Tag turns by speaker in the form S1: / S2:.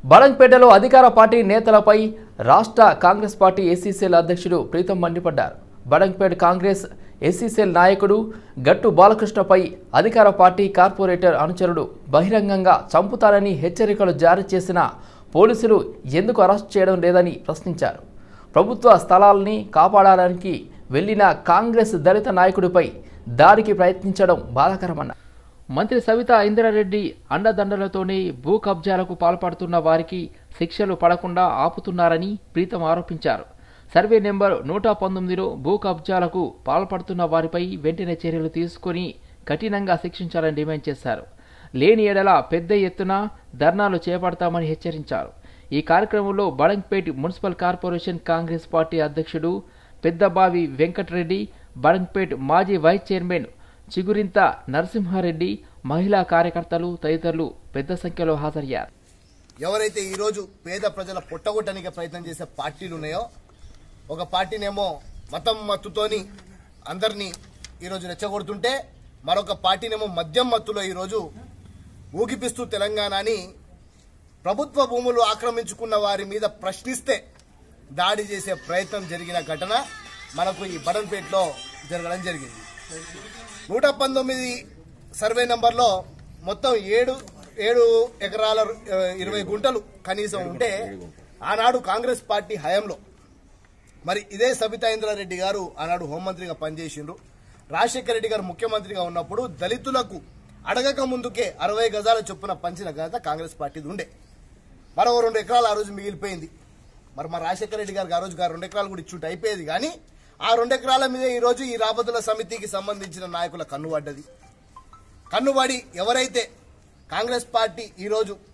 S1: బడంగ్పేటలో అధికార పార్టీ నేతలపై రాష్ట్ర కాంగ్రెస్ పార్టీ ఎస్సీసీఎల్ అధ్యక్షుడు ప్రీతం మండిపడ్డారు బడంగ్పేట కాంగ్రెస్ ఎస్సీసీఎల్ నాయకుడు గట్టు బాలకృష్ణపై అధికార పార్టీ కార్పొరేటర్ అనుచరుడు బహిరంగంగా చంపుతారని హెచ్చరికలు జారీ చేసిన పోలీసులు ఎందుకు అరెస్ట్ చేయడం లేదని ప్రశ్నించారు ప్రభుత్వ స్థలాల్ని కాపాడడానికి వెళ్లిన కాంగ్రెస్ దళిత నాయకుడిపై దాడికి ప్రయత్నించడం బాధాకరమన్నారు మంత్రి సవితా ఇందిరారెడ్డి అండదండలతోనే భూ కబ్జాలకు పాల్పడుతున్న వారికి శిక్షలు పడకుండా ఆపుతున్నారని ప్రీతం ఆరోపించారు సర్వే నెంబర్ నూట పంతొమ్మిదిలో భూ కబ్జాలకు పాల్పడుతున్న వారిపై వెంటనే చర్యలు తీసుకొని కఠినంగా శిక్షించాలని డిమాండ్ చేశారు లేని ఎడల పెద్ద ఎత్తున ధర్నాలు చేపడతామని హెచ్చరించారు ఈ కార్యక్రమంలో Badangpet municipal corporation Congress party అధ్యక్షుడు పెద్దబావి వెంకటరెడ్డి బడంగ్పేట్ మాజీ వైస్ చైర్మన్ చిగురింత నరసింహారెడ్డి మహిళా కార్యకర్తలు తదితరులు పెద్ద సంఖ్యలో హాజరయ్యారు
S2: ఎవరైతే ఈరోజు పేద ప్రజల పొట్టగొట్టడానికి ప్రయత్నం చేసే పార్టీలు ఉన్నాయో ఒక పార్టీనేమో మతం మత్తుతోని అందరినీ ఈరోజు రెచ్చగొడుతుంటే మరొక పార్టీనేమో మద్యం మత్తులో ఈరోజు ఊగిపిస్తూ తెలంగాణని ప్రభుత్వ భూములు ఆక్రమించుకున్న వారి మీద ప్రశ్నిస్తే దాడి చేసే ప్రయత్నం జరిగిన ఘటన మనకు ఈ బడన్పేటలో జరగడం జరిగింది నూట పంతొమ్మిది సర్వే నంబర్లో మొత్తం ఏడు ఏడు ఎకరాల ఆ, ఇరవై గుంటలు కనీసం ఉంటే ఆనాడు కాంగ్రెస్ పార్టీ హయాంలో మరి ఇదే సబితా ఇంద్రారెడ్డి గారు ఆనాడు హోంమంత్రిగా పనిచేసిండ్రు రాజశేఖర రెడ్డి గారు ముఖ్యమంత్రిగా ఉన్నప్పుడు దళితులకు అడగక ముందుకే అరవై గజాల చొప్పున పంచిన ఘనత కాంగ్రెస్ పార్టీది ఉండే మరో రెండు ఎకరాలు ఆ రోజు మిగిలిపోయింది మరి మా రాజశేఖర రెడ్డి గారికి ఆ రోజు ఆ రెండు ఎకరాలు కూడా ఇచ్చుంటే అయిపోయేది కానీ ఆ రెండు ఎకరాల మీద ఈ రోజు ఈ రాబతుల సమితికి సంబంధించిన నాయకుల కన్నుబడ్డది కన్నుబడి ఎవరైతే కాంగ్రెస్ పార్టీ ఈ రోజు